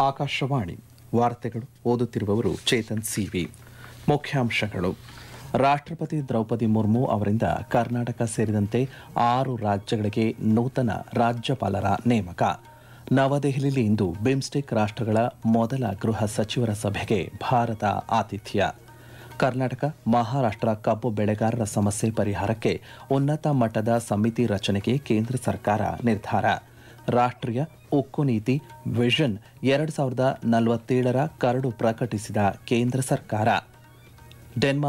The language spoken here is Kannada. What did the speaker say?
ಆಕಾಶವಾಣಿ ವಾರ್ತೆಗಳು ಓದುತ್ತಿರುವವರು ಚೇತನ್ ಸಿವಿ ಮುಖ್ಯಾಂಶಗಳು ರಾಷ್ಟ್ರಪತಿ ದ್ರೌಪದಿ ಮುರ್ಮು ಅವರಿಂದ ಕರ್ನಾಟಕ ಸೇರಿದಂತೆ ಆರು ರಾಜ್ಯಗಳಿಗೆ ನೂತನ ರಾಜ್ಯಪಾಲರ ನೇಮಕ ನವದೆಹಲಿಯಲ್ಲಿ ಇಂದು ಬಿಮ್ಸ್ಟೆಕ್ ರಾಷ್ಟ್ರಗಳ ಮೊದಲ ಗೃಹ ಸಚಿವರ ಸಭೆಗೆ ಭಾರತ ಆತಿಥ್ಯ ಕರ್ನಾಟಕ ಮಹಾರಾಷ್ಟ್ರ ಕಬ್ಬು ಬೆಳೆಗಾರರ ಸಮಸ್ಯೆ ಪರಿಹಾರಕ್ಕೆ ಉನ್ನತ ಮಟ್ಟದ ಸಮಿತಿ ರಚನೆಗೆ ಕೇಂದ್ರ ಸರ್ಕಾರ ನಿರ್ಧಾರ ರಾಷ್ಟ್ರೀಯ ಉಕ್ಕು ನೀತಿ ವಿಷನ್ ಎರಡು ಸಾವಿರದ ನಲವತ್ತೇಳರ ಕರಡು ಪ್ರಕಟಿಸಿದ ಕೇಂದ್ರ ಸರ್ಕಾರ ಡೆನ್ಮಾರ್ಕ್